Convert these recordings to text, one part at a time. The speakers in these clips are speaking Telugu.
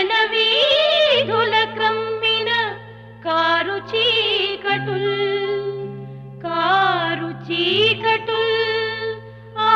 జనవీధుల క్రమ్మిన కారు చీకటుల్ కారు చీకటుల్ ఆ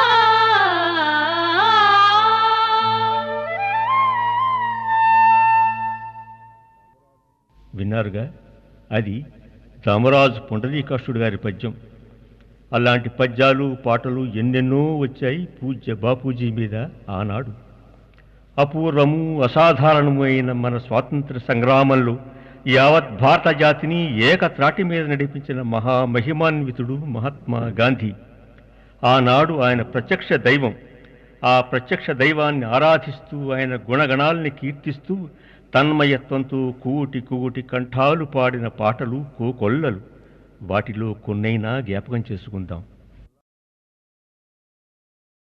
విన్నారుగా అది రామరాజు పుండరీకాష్టుడు గారి పద్యం అలాంటి పద్యాలు పాటలు ఎన్నెన్నో వచ్చాయి పూజ్య బాపూజీ మీద ఆనాడు అపూర్వము అసాధారణము అయిన మన స్వాతంత్ర సంగ్రామంలో యావత్ భారత జాతిని ఏకత్రాటి మీద నడిపించిన మహామహిమాన్వితుడు మహాత్మా గాంధీ ఆనాడు ఆయన ప్రత్యక్ష దైవం ఆ ప్రత్యక్ష దైవాన్ని ఆరాధిస్తూ ఆయన గుణగణాల్ని కీర్తిస్తూ తన్మయత్వంతో కూటి కూటి కంఠాలు పాడిన పాటలు కోకొల్లలు వాటిలో కొన్నైనా జ్ఞాపకం చేసుకుందాం